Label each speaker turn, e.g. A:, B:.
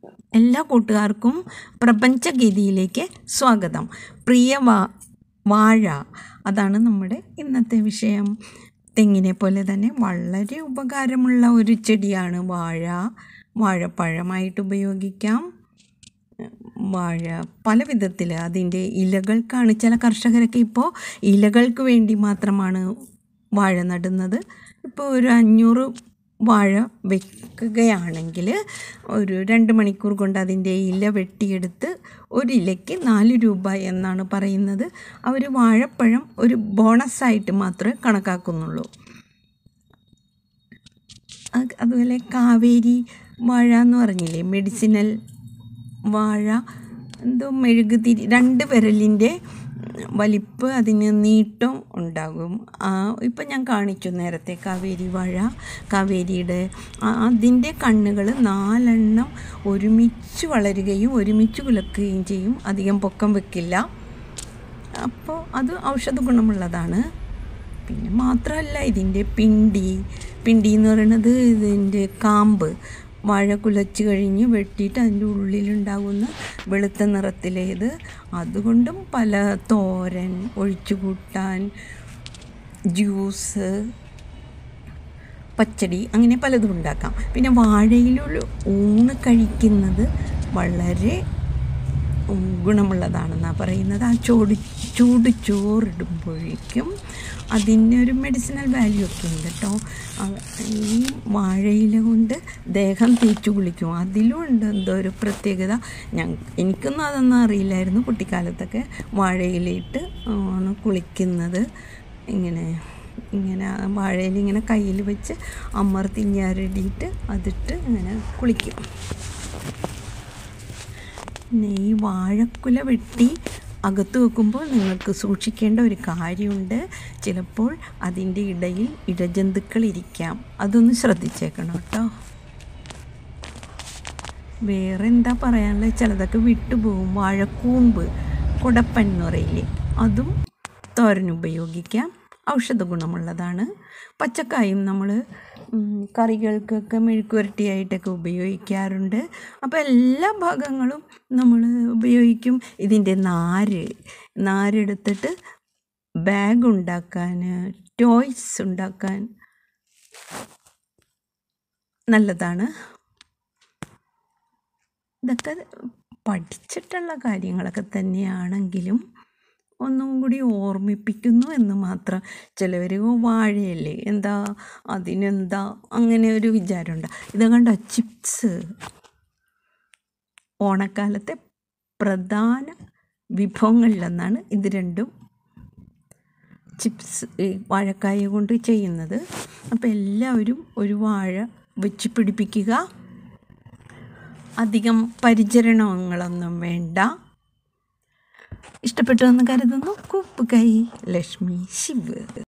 A: എല്ലാ കൂട്ടുകാർക്കും പ്രപഞ്ചഗീതിയിലേക്ക് സ്വാഗതം പ്രിയ വാ വാഴ അതാണ് നമ്മുടെ ഇന്നത്തെ വിഷയം തെങ്ങിനെ പോലെ തന്നെ വളരെ ഉപകാരമുള്ള ഒരു ചെടിയാണ് വാഴ വാഴപ്പഴമായിട്ട് ഉപയോഗിക്കാം വാഴ പല വിധത്തിൽ അതിൻ്റെ ഇലകൾക്കാണ് ചില കർഷകരൊക്കെ ഇപ്പോൾ ഇലകൾക്ക് വേണ്ടി മാത്രമാണ് വാഴ നടുന്നത് ഇപ്പോൾ ഒരു അഞ്ഞൂറ് വാഴ വെക്കുകയാണെങ്കിൽ ഒരു രണ്ട് മണിക്കൂർ കൊണ്ട് അതിൻ്റെ ഇല വെട്ടിയെടുത്ത് ഒരു ഇലയ്ക്ക് നാല് രൂപ എന്നാണ് പറയുന്നത് അവർ വാഴപ്പഴം ഒരു ബോണസായിട്ട് മാത്രമേ കണക്കാക്കുന്നുള്ളൂ അത് അതുപോലെ കാവേരി വാഴ എന്ന് പറഞ്ഞില്ലേ മെഡിസിനൽ വാഴ എന്തോ മെഴുകുതിരി രണ്ട് വിരലിൻ്റെ വലിപ്പ് അതിന് നീട്ടം ഉണ്ടാകും ഇപ്പം ഞാൻ കാണിച്ചു നേരത്തെ കാവേരി വാഴ കാവേരിയുടെ അതിൻ്റെ കണ്ണുകൾ നാലെണ്ണം ഒരുമിച്ച് വളരുകയും ഒരുമിച്ച് കുലക്കുകയും ചെയ്യും അധികം പൊക്കം വെക്കില്ല അപ്പോൾ അത് ഔഷധ ഗുണമുള്ളതാണ് പിന്നെ മാത്രമല്ല ഇതിൻ്റെ പിണ്ടി പിണ്ടി എന്ന് പറയുന്നത് ഇതിൻ്റെ കാമ്പ് വാഴ കുലച്ച് കഴിഞ്ഞ് വെട്ടിയിട്ട് അതിൻ്റെ ഉള്ളിലുണ്ടാകുന്ന വെളുത്ത നിറത്തിലേത് അതുകൊണ്ടും പല തോരൻ ഒഴിച്ചു കൂട്ടാൻ ജ്യൂസ് പച്ചടി അങ്ങനെ പലതും ഉണ്ടാക്കാം പിന്നെ വാഴയിലുള്ള ഊണ് കഴിക്കുന്നത് വളരെ ഗുണമുള്ളതാണെന്നാണ് പറയുന്നത് ആ ചോട് ചൂട് ചോറിടുമ്പോഴേക്കും അതിന് ഒരു മെഡിസിനൽ വാല്യൂ ഒക്കെ ഉണ്ട് കേട്ടോ ഈ വാഴയില കൊണ്ട് ദേഹം തേച്ച് കുളിക്കും അതിലും ഉണ്ട് എന്തോ ഒരു പ്രത്യേകത ഞാൻ എനിക്കൊന്നും അതൊന്നും അറിയില്ലായിരുന്നു കുട്ടിക്കാലത്തൊക്കെ വാഴയിലിട്ട് ആണ് കുളിക്കുന്നത് ഇങ്ങനെ ഇങ്ങനെ വാഴയിൽ ഇങ്ങനെ കയ്യിൽ വെച്ച് അമർത്തി ഞരടിയിട്ട് അതിട്ട് ഇങ്ങനെ കുളിക്കും പിന്നെ ഈ വാഴക്കുല വെട്ടി അകത്ത് വെക്കുമ്പോൾ നിങ്ങൾക്ക് സൂക്ഷിക്കേണ്ട ഒരു കാര്യമുണ്ട് ചിലപ്പോൾ അതിൻ്റെ ഇടയിൽ ഇഴജന്തുക്കൾ ഇരിക്കാം അതൊന്ന് ശ്രദ്ധിച്ചേക്കണം കേട്ടോ വേറെ എന്താ പറയാനുള്ളത് ചിലതൊക്കെ വിട്ടുപോകും വാഴക്കൂമ്പ് കുടപ്പൻ എന്ന് പറയില്ലേ അതും തോരൻ ഉപയോഗിക്കാം ഔഷധ ഗുണമുള്ളതാണ് പച്ചക്കായും നമ്മൾ കറികൾക്കൊക്കെ മെഴുക്കുവരട്ടിയായിട്ടൊക്കെ ഉപയോഗിക്കാറുണ്ട് അപ്പോൾ എല്ലാ ഭാഗങ്ങളും നമ്മൾ ഉപയോഗിക്കും ഇതിൻ്റെ നാര് നാരെടുത്തിട്ട് ബാഗ് ഉണ്ടാക്കാൻ ടോയ്സ് ഉണ്ടാക്കാൻ നല്ലതാണ് ഇതൊക്കെ പഠിച്ചിട്ടുള്ള കാര്യങ്ങളൊക്കെ തന്നെയാണെങ്കിലും ഒന്നും കൂടി ഓർമ്മിപ്പിക്കുന്നു എന്ന് മാത്രം ചിലവർ വാഴയല്ലേ എന്താ അതിനെന്താ അങ്ങനെ ഒരു വിചാരമുണ്ട് ഇത് കണ്ട ചിപ്സ് ഓണക്കാലത്തെ പ്രധാന വിഭവങ്ങളിലൊന്നാണ് ഇത് രണ്ടും ചിപ്സ് വാഴക്കായ കൊണ്ട് ചെയ്യുന്നത് അപ്പോൾ എല്ലാവരും ഒരു വാഴ വെച്ച് പിടിപ്പിക്കുക അധികം പരിചരണങ്ങളൊന്നും വേണ്ട ഇഷ്ടപ്പെട്ടു എന്ന് കരുതുന്നു കുപ്പ് കൈ ലക്ഷ്മി ശിവ്